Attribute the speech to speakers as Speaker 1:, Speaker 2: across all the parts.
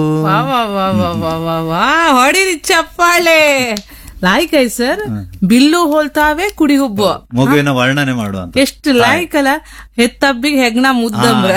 Speaker 1: ವಾ ವಾ ವಾ ವಾ ವಾ ವಾ ವಾ ಹೊಡಿರಿ ಚಪ್ಪಾಳೆ ಲಾಯ್ಕ್ ಐ ಸರ್ ಬಿಲ್ಲು ಹೋಲ್ತಾವೆ ಕುಡಿ ಹುಬ್ಬು
Speaker 2: ಮಗುವಿನ ವರ್ಣನೆ ಮಾಡುವಂತ
Speaker 1: ಎಷ್ಟು ಲಾಯ್ಕ್ ಅಲ್ಲ ಹೆತ್ತಬ್ಬಿಗೆ ಹೆಗ್ನ ಮುದ್ದಮ್ರ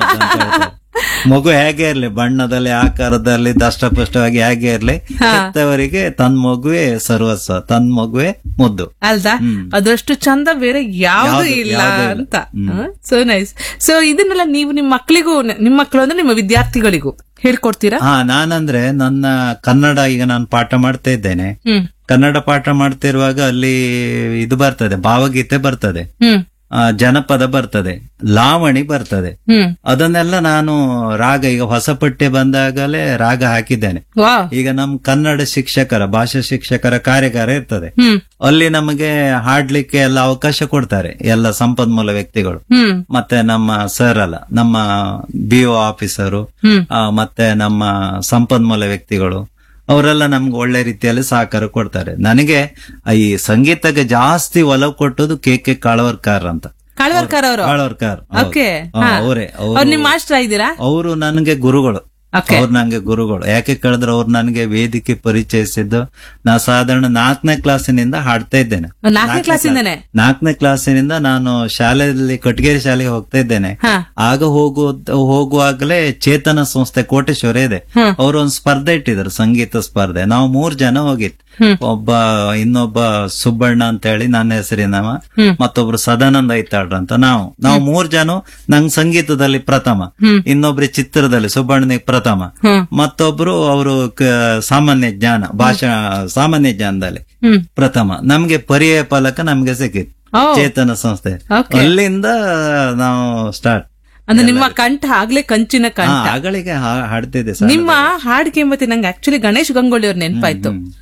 Speaker 2: ಮಗು ಹೇಗೆ ಇರ್ಲಿ ಬಣ್ಣದಲ್ಲಿ ಆಕಾರದಲ್ಲಿ ದಷ್ಟಪುಷ್ಟವಾಗಿ ಹೇಗೆ ಇರ್ಲಿ ಹೆತ್ತವರಿಗೆ ತನ್ ಮಗುವೆ ಸರ್ವಸ್ವ ತನ್ ಮಗುವೆ ಮುದ್ದು
Speaker 1: ಅಲ್ದಾ ಅದಷ್ಟು ಚಂದ ಬೇರೆ ಯಾವ್ದು
Speaker 2: ಯಾವ್ದು-
Speaker 1: ಇಲ್ಲ
Speaker 2: ಯಾವ್ದು ಇಲ್ಲ.
Speaker 1: ಅಂತ ಸೊ ನೈಸ್ ಸೊ ಇದನ್ನೆಲ್ಲ ನೀವು ನಿಮ್ಮ ಮಕ್ಕಳಿಗೂ ನಿಮ್ಮ ಮಕ್ಕಳು ಅಂದ್ರೆ ನಿಮ್ಮ ವಿದ್ಯಾರ್ಥಿಗಳಿಗೂ ಹೇಳ್ಕೊಡ್ತೀರಾ
Speaker 2: ಹಾ ನಾನಂದ್ರೆ ನನ್ನ ಕನ್ನಡ ಈಗ ನಾನು ಪಾಠ ಮಾಡ್ತಾ ಇದ್ದೇನೆ
Speaker 1: ಹ್ಮ್
Speaker 2: ಕನ್ನಡ ಪಾಠ ಮಾಡ್ತಿರುವಾಗ ಅಲ್ಲಿ ಇದು ಬರ್ತದೆ ಭಾವಗೀತೆ ಬರ್ತದೆ
Speaker 1: ಹ್ಮ್
Speaker 2: ಆ, ಜನಪದ ಬರ್ತದೆ ಲಾವಣಿ ಬರ್ತದೆ
Speaker 1: ಹ್ಮ್
Speaker 2: ಅದನ್ನೆಲ್ಲ ನಾನು ರಾಗ ಈಗ ಹೊಸ ಪಠ್ಯ ಬಂದಾಗಲೇ ರಾಗ ಹಾಕಿದ್ದೇನೆ
Speaker 1: ವಾ
Speaker 2: ಈಗ ನಮ್ ಕನ್ನಡ ಶಿಕ್ಷಕರ ಭಾಷಾ ಶಿಕ್ಷಕರ ಕಾರ್ಯಾಗಾರ ಇರ್ತದೆ
Speaker 1: ಹ್ಮ್
Speaker 2: ಅಲ್ಲಿ ನಮಗೆ ಹಾಡ್ಲಿಕ್ಕೆ ಎಲ್ಲ ಅವಕಾಶ ಕೊಡ್ತಾರೆ ಎಲ್ಲ ಸಂಪನ್ಮೂಲ ವ್ಯಕ್ತಿಗಳು
Speaker 1: ಹ್ಮ್
Speaker 2: ಮತ್ತೆ ನಮ್ಮ ಸರ್ ಅಲ್ಲ ನಮ್ಮ ಬಿ ಒ ಆಫೀಸರು
Speaker 1: ಹ್ಮ್
Speaker 2: ಆ, ಮತ್ತೆ ನಮ್ಮ ಸಂಪನ್ಮೂಲ ವ್ಯಕ್ತಿಗಳು ಅವರೆಲ್ಲ ನಮ್ಗೆ ಒಳ್ಳೆ ರೀತಿಯಲ್ಲಿ ಸಹಕಾರ ಕೊಡ್ತಾರೆ ನನಗೆ ಈ ಸಂಗೀತಕ್ಕೆ ಜಾಸ್ತಿ ಒಲವು ಕೊಟ್ಟದ್ದು ಕೆ ಕೆ ಕಾಳವರ್ಕರ್ ಅಂತ
Speaker 1: ಕಾಳ್ವರ್ಕರ್ ಅವರು
Speaker 2: ಕಾಳವರ್ಕರ್
Speaker 1: ಓಕೆ
Speaker 2: ಅವರೇ
Speaker 1: ಅವ್ರು ನಿಮ್ ಮಾಸ್ಟರ್ ಇದ್ದೀರಾ
Speaker 2: ಅವರು ನನಗೆ ಗುರುಗಳು
Speaker 1: Okay.
Speaker 2: ಅವ್ರು ನಂಗೆ ಗುರುಗಳು ಯಾಕೆ ಕೇಳಿದ್ರೆ ಅವ್ರು ನನಗೆ ವೇದಿಕೆ ಪರಿಚಯಿಸಿದ್ದು ನಾ ಸಾಧಾರಣ ನಾಲ್ಕನೇ ಕ್ಲಾಸಿನಿಂದ ಹಾಡ್ತಾ ಇದ್ದೇನೆ
Speaker 1: ನಾಲ್ಕನೇ ಕ್ಲಾಸಿಂದನೇ
Speaker 2: ನಾಲ್ಕನೇ ಕ್ಲಾಸಿನಿಂದ ನಾನು ಶಾಲೆಯಲ್ಲಿ ಕಟ್ಗೇರಿ ಶಾಲೆಗೆ ಹೋಗ್ತಾ ಇದ್ದೇನೆ
Speaker 1: ಹಾ
Speaker 2: ಆಗ ಹೋಗುವ ಹೋಗುವಾಗಲೇ ಚೇತನ ಸಂಸ್ಥೆ ಕೋಟೇಶ್ವರ ಇದೆ
Speaker 1: ಹ್ಮ್.
Speaker 2: ಅವರು ಒಂದು ಸ್ಪರ್ಧೆ ಇಟ್ಟಿದ್ರು ಸಂಗೀತ ಸ್ಪರ್ಧೆ ನಾವು ಮೂರ್ ಜನ ಹೋಗಿತ್ತು
Speaker 1: ಹ್ಮ್.
Speaker 2: ಒಬ್ಬ ಇನ್ನೊಬ್ಬ ಸುಬ್ಬಣ್ಣ ಅಂತ ಹೇಳಿ ನನ್ನ ಹೆಸರಿನವ
Speaker 1: ಹ್ಮ್.
Speaker 2: ಮತ್ತೊಬ್ರು ಸದಾನಂದ ಐತಾಳ್ರ ಅಂತ ನಾವು ನಾವು ಮೂರ್ ಜನ ನಂಗ್ ಸಂಗೀತದಲ್ಲಿ ಪ್ರಥಮ
Speaker 1: ಹ್ಮ್.
Speaker 2: ಇನ್ನೊಬ್ರು ಚಿತ್ರದಲ್ಲಿ ಸುಬ್ಬಣ್ಣನಿಗೆ ಪ್ರಥಮ
Speaker 1: ಹ್ಮ್
Speaker 2: ಮತ್ತೊಬ್ರು ಅವರು ಸಾಮಾನ್ಯ ಜ್ಞಾನ ಭಾಷಾ ಸಾಮಾನ್ಯ ಜ್ಞಾನದಲ್ಲಿ
Speaker 1: ಹ್ಮ್
Speaker 2: ಪ್ರಥಮ ನಮ್ಗೆ ಪರ್ಯಾಯ ಫಲಕ ನಮ್ಗೆ ಸಿಕ್ಕಿತ್ತು
Speaker 1: ಓ
Speaker 2: ಚೇತನ ಸಂಸ್ಥೆ
Speaker 1: Okay.
Speaker 2: ಅಲ್ಲಿಂದ ನಾವು ಸ್ಟಾರ್ಟ್
Speaker 1: ಅಂದ್ರೆ ನಿಮ್ಮ ಕಂಠ ಆಗ್ಲೇ ಕಂಚಿನ ಕಂಠ
Speaker 2: ಆಗಳಿಗೆ ಹಾ- ಹಾಡ್ತಿದ್ದೆ ಸರ್
Speaker 1: ನಿಮ್ಮ ಹಾಡಿಗೆ ಮತ್ತೆ ನಂಗೆ ಆಕ್ಚುಲಿ ಗಣೇಶ್ ಗಂಗೋಳಿ ಅವ್ರ ನೆನಪಾಯ್ತು